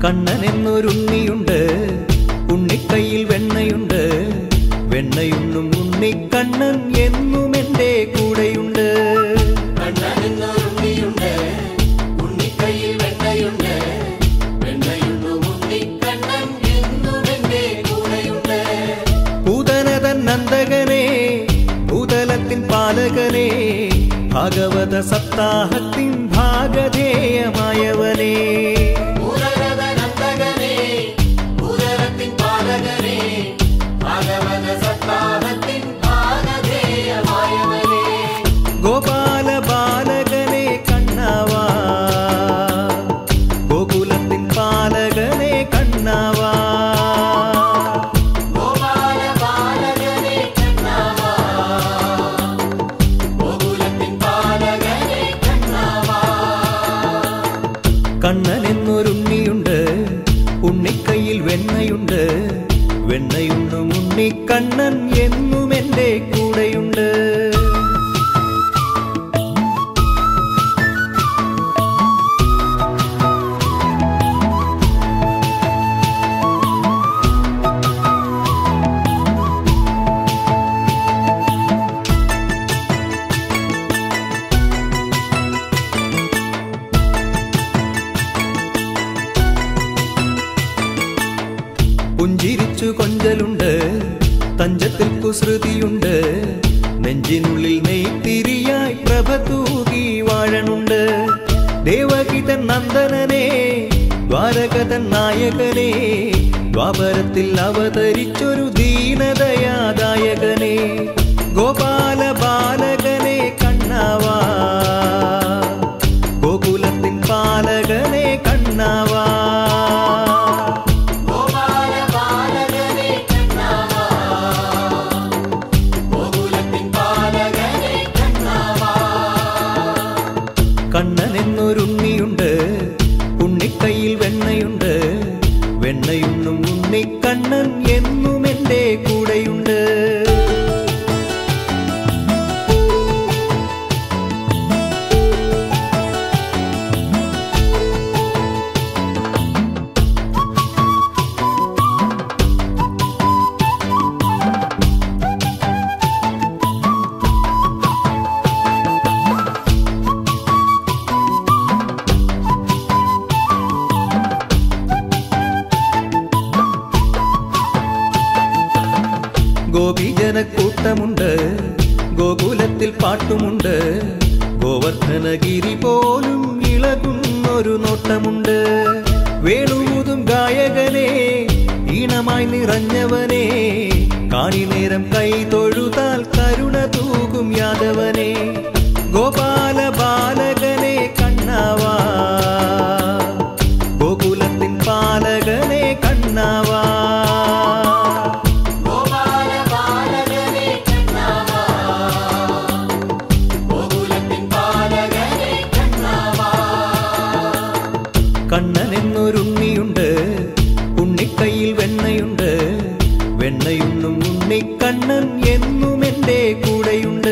കണ്ണനെന്നൊരുണ്ണിയുണ്ട് ഉണ്ണിക്കൈയിൽ വെണ്ണയുണ്ട് വെണ്ണയുണ്ണും ഉണ്ണിക്കണ്ണൻ എന്നും എന്റെ കൂടെയുണ്ട് കണ്ണനെന്നൊരുണ്ണിയുണ്ട് ഉണ്ണിക്കൈയിൽ വെണ്ണയുണ്ട് വെണ്ണയുണ്ണും ഉണ്ണിക്കണ്ണൻ എന്നും എന്റെ കൂടെയുണ്ട് പൂതനതൻ നന്ദകനെ ഭൂതലത്തിൻ പാലകനെ ഭാഗവത സപ്താഹത്തിൻ ഭാഗധേയമായവനെ ഭൂതരഥനന്തകനെ ഭൂതലത്തിൻ പാലകനെ ഭാഗവത സപ്താഹത്തിൻ ഭാഗധേയമായവനെ ഗോപാല ബാലകനെ കണ്ണാവാ ഗോകുലത്തിൻ പാലകനെ കണ്ണാവാ ഗോപാല ബാലകനെ കണ്ണാവാ ഗോകുലത്തിൻ പാലകനെ കണ്ണാവാ കണ്ണനെന്നൊരുണ്ണിയുണ്ട് ഉണ്ണിക്കൈയിൽ വെണ്ണയുണ്ട് വെണ്ണയുണ്ണും ഉണ്ണിക്കണ്ണൻ എന്നും എന്റെ കൂടെയുണ്ട് പുഞ്ചിരിച്ചു കൊഞ്ചലുണ്ട് തഞ്ചത്തിൽ കുസൃതിയുണ്ട് നെഞ്ചിനുള്ളിൽ നെയ്ത്തിരിയായി പ്രഭ തൂകി വാഴണുണ്ട് ദേവകിതൻ നന്ദനനെ ദ്വാരകതൻ നായകനെ ദ്വാപരത്തിൽ അവതരിച്ചൊരു ദീനദയാദായകനെ ഗോപാല ബാലകനെ കണ്ണാവാ ഗോകുലത്തിൻ പാലകനെ കണ്ണാവാ ഗോപാല ബാലകനെ കണ്ണാവാ ഗോകുലത്തിൻ പാലകനെ കണ്ണാവാ കണ്ണനെന്നൊരുണ്ണിയുണ്ട് ഉണ്ണിക്കൈയിൽ വെണ്ണയുണ്ട് വെണ്ണയുണ്ണും ഉണ്ണിക്കണ്ണൻ എന്നും എന്റെ കൂടെയുണ്ട് ഗോപിജനക്കൂട്ടമുണ്ട് ഗോകുലത്തിൽ പാട്ടുമുണ്ട് ഗോവർദ്ധനഗിരി പോലും ഇളകുന്നൊരു നോട്ടമുണ്ട് വേണുമുതും ഗായകനെ ഈണമായി നിറഞ്ഞവനെ കാണി നേരം കൈ തൊഴുതാൽ കരുണ തൂകും യാദവനെ ഗോപാല ബാലകനെ കണ്ണാവാ ഗോകുലത്തിൻ പാലകനെ കണ്ണാവാ ഗോപാല ബാലകനെ കണ്ണാവാ ഗോകുലത്തിൻ പാലകനെ കണ്ണാവാ കണ്ണനെന്നൊരുണ്ണിയുണ്ട് ഉണ്ണിക്കൈയിൽ വെണ്ണയുണ്ട് വെണ്ണയുണ്ണും ഉണ്ണിക്കണ്ണൻ എന്നും എന്റെ കൂടെയുണ്ട്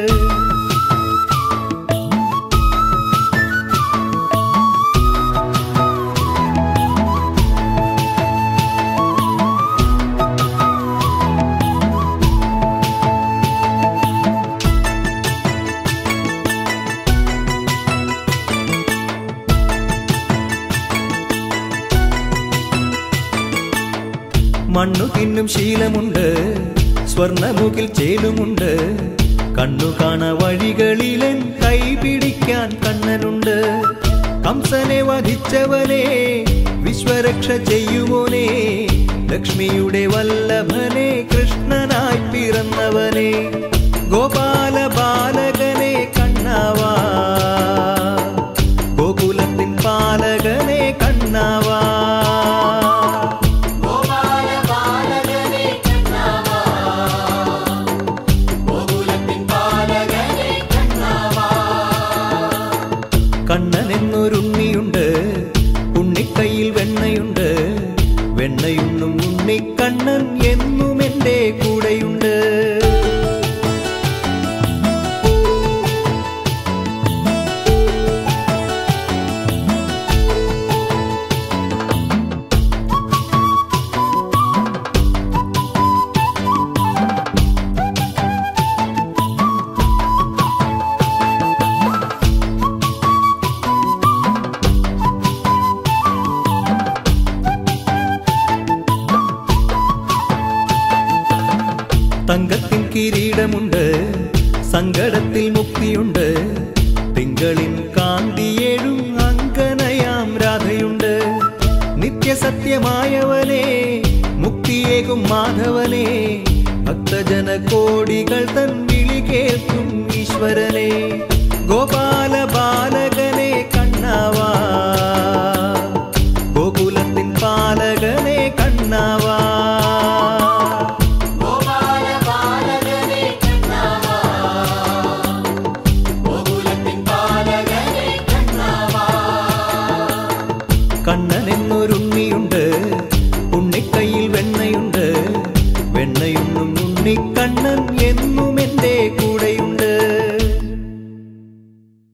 മണ്ണു തിന്നും ശീലമുണ്ട് സ്വർണമുകിൽ ചേലുമുണ്ട് കണ്ണു കാണ വഴികളിലൻ കൈ പിടിക്കാൻ കണ്ണനുണ്ട് കംസനെ വധിച്ചവനെ വിശ്വരക്ഷ ചെയ്യുവോനെ ലക്ഷ്മിയുടെ വല്ലഭനെ കൃഷ്ണനായി പിറന്നവനെ ഗോപാല ബാലകനെ കണ്ണാവാ ഗോകുലത്തിൻ പാലകനെ കണ്ണാവാ ഗോപാല ബാലകനെ കണ്ണാവാ ഗോകുലത്തിൻ പാലകനെ കണ്ണാവാ കണ്ണനെന്നൊരുണ്ണിയുണ്ട് ഉണ്ണിക്കൈയിൽ വെണ്ണയുണ്ട് വെണ്ണയുണ്ണും ഉണ്ണിക്കണ്ണൻ എന്നും എന്റെ കൂടെയുണ്ട് സത്യമായവനെ മുക്തിയേകും മാധവനെ ഭക്തജന കോടികൾ തൻ വിളി കേൾക്കും ഈശ്വരനെ ഗോപാല ബാലകനെ കണ്ണാവാ ഗോകുലത്തിൻ പാലകനെ കണ്ണാവാ ഗോപാല ബാലകനെ കണ്ണാവാ ഗോകുലത്തിൻ പാലകനെ കണ്ണാവാ കണ്ണനെന്നൊരുണ്ണിയുണ്ട് ഉണ്ണിക്കൈയിൽ വെണ്ണയുണ്ട് വെണ്ണയുണ്ണും ഉണ്ണിക്കണ്ണൻ